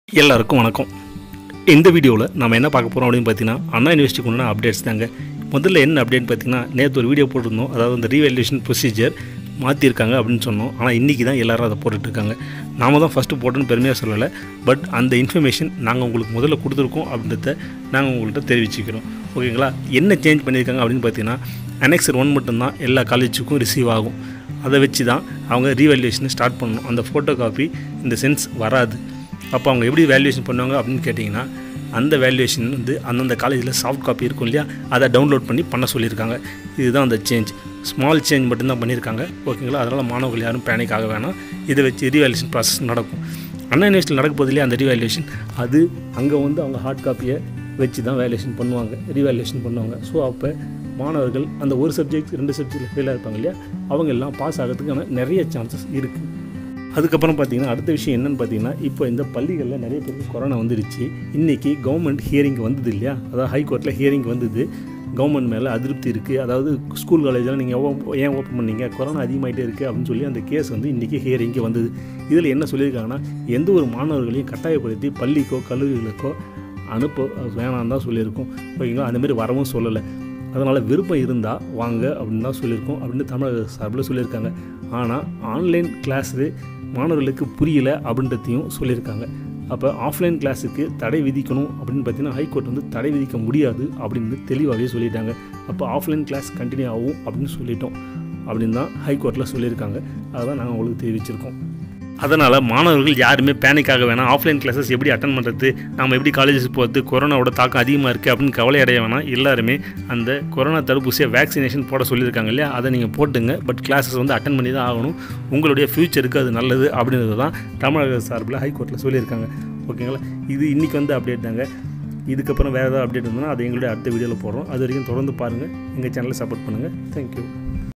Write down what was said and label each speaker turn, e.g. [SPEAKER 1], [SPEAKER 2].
[SPEAKER 1] எல்லாருக்கும் வணக்கம் இந்த வீடியோவில் நம்ம என்ன பார்க்க போகிறோம் அப்படின்னு பார்த்தீங்கன்னா அண்ணா யூனிவர்சிட்டிக்கு உண்டான அப்டேட்ஸ் தாங்க முதல்ல என்ன அப்டேட் பார்த்தீங்கன்னா நேற்று ஒரு வீடியோ போட்டிருந்தோம் அதாவது அந்த ரீவேல்யூஷன் ப்ரொசீஜர் மாற்றிருக்காங்க அப்படின்னு சொன்னோம் ஆனால் இன்றைக்கி தான் எல்லாரும் அதை போட்டுட்ருக்காங்க நாம தான் ஃபஸ்ட்டு போட்டோன்னு பெருமையாக சொல்லலை பட் அந்த இன்ஃபர்மேஷன் நாங்கள் உங்களுக்கு முதல்ல கொடுத்துருக்கோம் அப்படின்றத நாங்கள் உங்கள்கிட்ட தெரிவிச்சுக்கிறோம் ஓகேங்களா என்ன சேஞ்ச் பண்ணியிருக்காங்க அப்படின்னு பார்த்தீங்கன்னா அனெக்சர் ஒன் மட்டும்தான் எல்லா காலேஜுக்கும் ரிசீவ் ஆகும் அதை வச்சு தான் அவங்க ரீவேல்யூஷனை ஸ்டார்ட் பண்ணணும் அந்த ஃபோட்டோ காப்பி இந்த சென்ஸ் வராது அப்போ அவங்க எப்படி வேல்யூவேஷன் பண்ணுவாங்க அப்படின்னு கேட்டிங்கன்னா அந்த வேல்யூவேஷன் வந்து அந்தந்த காலேஜில் சாஃப்ட் காப்பி இருக்கும் இல்லையா அதை டவுன்லோட் பண்ணி பண்ண சொல்லியிருக்காங்க இதுதான் அந்த சேஞ்ச் ஸ்மால் சேஞ்ச் மட்டும்தான் பண்ணியிருக்காங்க ஓகேங்களா அதனால் மாணவர்கள் யாரும் பேனிக் ஆக வேணாம் இதை வச்சு ரீவேல்யூஷன் ப்ராசஸ் நடக்கும் அண்ணா யூனிவர்சிட்டியில் நடக்க போது இல்லையா அந்த ரீவேல்யூஷன் அது அங்கே வந்து அவங்க ஹார்ட் காப்பியை வச்சு தான் வேல்யூஷன் பண்ணுவாங்க ரீவேல்யூஷன் பண்ணுவாங்க ஸோ அப்போ மாணவர்கள் அந்த ஒரு சப்ஜெக்ட் ரெண்டு சப்ஜெக்டில் ஃபெயிலாக இருப்பாங்க இல்லையா அவங்க எல்லாம் பாஸ் ஆகிறதுக்கான நிறைய சான்சஸ் இருக்குது அதுக்கப்புறம் பார்த்தீங்கன்னா அடுத்த விஷயம் என்னன்னு பார்த்தீங்கன்னா இப்போ இந்த பள்ளிகளில் நிறைய பேருக்கு கொரோனா வந்துடுச்சு இன்றைக்கி கவர்மெண்ட் ஹியரிங் வந்தது இல்லையா அதாவது ஹைகோர்ட்டில் ஹியரிங் வந்தது கவர்மெண்ட் மேலே அதிருப்தி இருக்குது அதாவது ஸ்கூல் காலேஜில் நீங்கள் ஏன் ஓப்பன் பண்ணீங்க கொரோனா அதிகமாகிட்டே இருக்குது அப்படின்னு சொல்லி அந்த கேஸ் வந்து இன்றைக்கி ஹியரிங்க்கு வந்தது இதில் என்ன சொல்லியிருக்காங்கன்னா எந்த ஒரு மாணவர்களையும் கட்டாயப்படுத்தி பள்ளிக்கோ கல்லூரிகளுக்கோ அனுப்ப வேணாம் தான் சொல்லியிருக்கோம் ஓகேங்களா அந்தமாரி வரவும் சொல்லலை அதனால் விருப்பம் இருந்தால் வாங்க அப்படின்னு தான் சொல்லியிருக்கோம் அப்படின்னு தமிழக சார்பில் சொல்லியிருக்காங்க ஆனால் ஆன்லைன் கிளாஸு மாணவர்களுக்கு புரியல அப்படின்றதையும் சொல்லியிருக்காங்க அப்போ ஆஃப்லைன் கிளாஸுக்கு தடை விதிக்கணும் அப்படின்னு பார்த்தீங்கன்னா ஹைகோர்ட் வந்து தடை விதிக்க முடியாது அப்படின்னு தெளிவாகவே சொல்லிட்டாங்க அப்போ ஆஃப்லைன் கிளாஸ் கண்டினியூ ஆகும் அப்படின்னு சொல்லிட்டோம் அப்படின்னு தான் ஹைகோர்ட்டில் சொல்லியிருக்காங்க அதுதான் நாங்கள் உங்களுக்கு தெரிவிச்சிருக்கோம் அதனால் மாணவர்கள் யாருமே பேனிக் ஆக வேணாம் ஆஃப்லைன் கிளாஸஸ் எப்படி அட்டன் பண்ணுறது நம்ம எப்படி காலேஜஸ் போகிறது கொரோனாவோட தாக்கம் அதிகமாக இருக்குது அப்படின்னு கவலை அடைய வேணாம் எல்லாருமே அந்த கொரோனா தடுப்பூசியை வேக்சினேஷன் போட சொல்லியிருக்காங்க இல்லையா அதை நீங்கள் போட்டுங்க பட் கிளாஸஸ் வந்து அட்டன் பண்ணி தான் ஆகணும் உங்களுடைய ஃப்யூச்சருக்கு அது நல்லது அப்படின்றது தான் தமிழக சார்பில் ஹைகோர்ட்டில் சொல்லியிருக்காங்க ஓகேங்களா இது இன்றைக்கி வந்து அப்டேட் தாங்க இதுக்கப்புறம் வேறு ஏதாவது அப்டேட் இருந்ததுன்னா அதை எங்களுடைய அடுத்த வீடியோவில் போடுறோம் அது வரைக்கும் தொடர்ந்து பாருங்கள் எங்கள் சேனலை சப்போர்ட் பண்ணுங்கள் தேங்க்யூ